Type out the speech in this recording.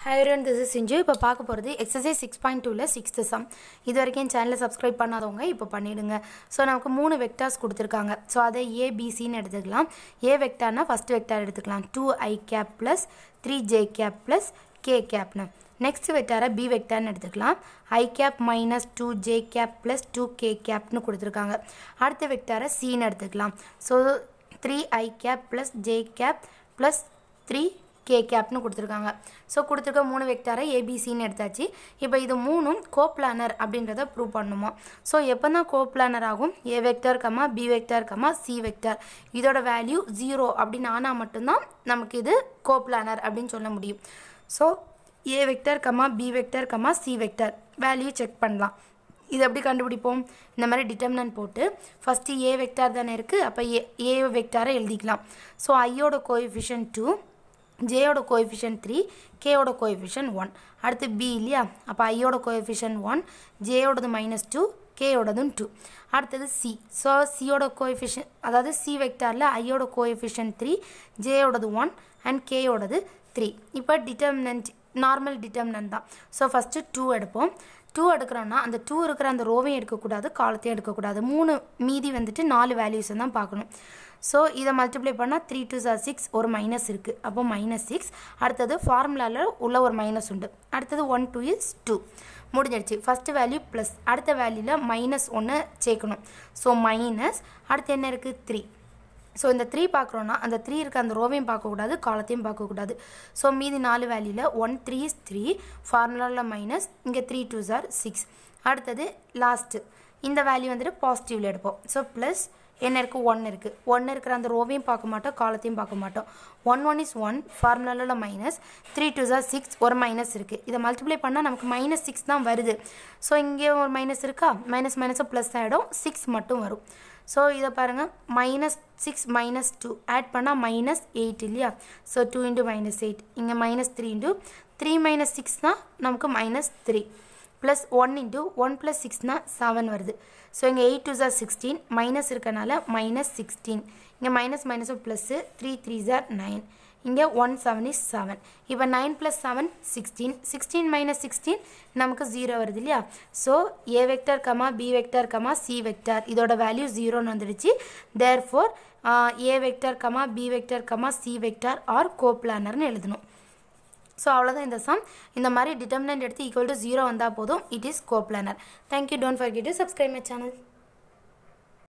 ஹைரன் this is சிஞ்சு இப்போ பார்க்க போகிறது எக்ஸசைஸ் சிக்ஸ் பாயிண்ட் டூவில் சிக்ஸ்த்து சம் இது வரைக்கும் என் சேனலை சப்ஸ்கிரைப் பண்ணாதவங்க இப்போ பண்ணிவிடுங்க ஸோ நமக்கு மூணு வெக்டார்ஸ் கொடுத்துருக்காங்க ஸோ அதை ஏபிசின்னு எடுத்துக்கலாம் ஏ வெக்டார்னா ஃபஸ்ட் வெக்டார் எடுத்துக்கலாம் two I cap plus three J cap plus K கேப்னு நெக்ஸ்ட் வெக்டாரை பி வெக்டார்னு எடுத்துக்கலாம் I cap minus two J cap plus two K கேப்னு கொடுத்துருக்காங்க அடுத்த வெக்டாரை சின்னு எடுத்துக்கலாம் so three I cap plus J cap plus three K கேப்னு கொடுத்துருக்காங்க ஸோ கொடுத்துருக்க மூணு வெக்டாரை ஏபிசின்னு எடுத்தாச்சு இப்போ இது மூணும் கோப்ளானர் அப்படின்றத ப்ரூவ் பண்ணுமா ஸோ எப்போ தான் கோப்ளானர் ஆகும் A vector comma B vector comma C vector இதோட வேல்யூ ஜீரோ அப்படின்னு ஆனால் மட்டும்தான் நமக்கு இது கோப்ளானர் அப்படின்னு சொல்ல முடியும் so A vector comma B vector comma C vector value check பண்ணலாம் இது எப்படி கண்டுபிடிப்போம் இந்த மாதிரி டிட்டர்மினன்ட் போட்டு ஃபஸ்ட்டு ஏ வெக்டார் தானே இருக்குது அப்போ ஏ ஏ வெக்டாரை எழுதிக்கலாம் ஸோ ஐயோட கோஎஃபிஷியன் டூ ஜேயோட கோஎஃபிஷியன் த்ரீ கேயோட கோஎஃபிஷியன் ஒன் அடுத்து பி இல்லையா அப்போ ஐயோட கோஎஃபிஷியன் ஒன் ஜேயோடது மைனஸ் டூ கேயோடதும் டூ அடுத்தது சி ஸோ சியோட கோஎஃபிஷியன் அதாவது சி வெக்டாரில் ஐயோட கோஎஃபிஷியன் த்ரீ ஜேயோடது ஒன் அண்ட் கேயோடது த்ரீ இப்போ டிட்டர்மினன்ட் நார்மல் டிட்டர்மினன்ட் தான் ஸோ ஃபஸ்ட்டு டூ எடுப்போம் டூ எடுக்கிறோன்னா அந்த டூ இருக்கிற அந்த ரோவையும் எடுக்கக்கூடாது காலத்தையும் எடுக்கக்கூடாது மூணு மீதி வந்துட்டு நாலு வேல்யூஸை தான் பார்க்கணும் ஸோ இதை மல்டிப்ளை பண்ணால் த்ரீ டூ சார் சிக்ஸ் ஒரு மைனஸ் இருக்குது அப்போ மைனஸ் சிக்ஸ் அடுத்தது ஃபார்முலாவில் உள்ள ஒரு மைனஸ் உண்டு அடுத்தது ஒன் டூ இஸ் டூ முடிஞ்சிடுச்சு ஃபஸ்ட்டு வேல்யூ ப்ளஸ் அடுத்த வேல்யூவில் மைனஸ் ஒன்று சேர்க்கணும் ஸோ மைனஸ் அடுத்து என்ன இருக்குது த்ரீ ஸோ இந்த த்ரீ பார்க்குறோன்னா அந்த த்ரீ இருக்க அந்த ரோவையும் பார்க்கக்கூடாது காலத்தையும் பார்க்கக்கூடாது ஸோ மீதி நாலு வேல்யூவில் ஒன் த்ரீ இஸ் த்ரீ ஃபார்முலாவில் மைனஸ் இங்கே த்ரீ டூ சார் சிக்ஸ் அடுத்தது லாஸ்ட்டு இந்த வேல்யூ வந்துட்டு பாசிட்டிவில் எடுப்போம் ஸோ ப்ளஸ் என்ன இருக்குது ஒன் இருக்குது ஒன்று இருக்கிற அந்த ரோவையும் பார்க்க மாட்டோம் காலத்தையும் பார்க்க மாட்டோம் ஒன் ஒன் இஸ் ஒன் ஃபார்முலாவில் minus three two are six ஒரு மைனஸ் இருக்குது இதை மல்டிப்ளை பண்ணால் நமக்கு மைனஸ் சிக்ஸ் தான் வருது ஸோ இங்கே ஒரு மைனஸ் இருக்கா மைனஸ் மைனஸும் ப்ளஸ் ஆகிடும் சிக்ஸ் மட்டும் வரும் ஸோ இதை பாருங்கள் minus six minus two add பண்ணால் மைனஸ் எயிட் இல்லையா so two into minus eight இங்கே minus three into three minus சிக்ஸ்னால் நமக்கு minus three plus one into one plus சிக்ஸ்னால் செவன் வருது ஸோ இங்கே eight two are sixteen minus இருக்கனால minus sixteen இங்கே மைனஸ் மைனஸும் plus three three are nine இங்கே ஒன் செவன் இஸ் செவன் இப்போ nine plus seven sixteen sixteen minus sixteen நமக்கு zero வருது இல்லையா so A vector comma B vector comma C vector இதோட value ஜீரோன்னு வந்துடுச்சு therefore A vector comma B vector comma C vector are கோப்ளானர்னு எழுதணும் so அவ்வளோதான் இந்த சம் இந்த மாதிரி டிட்டர்மினன்ட் எடுத்து ஈக்குவல் டு ஜீரோ வந்தால் போதும் it is coplanar thank you don't forget to subscribe my channel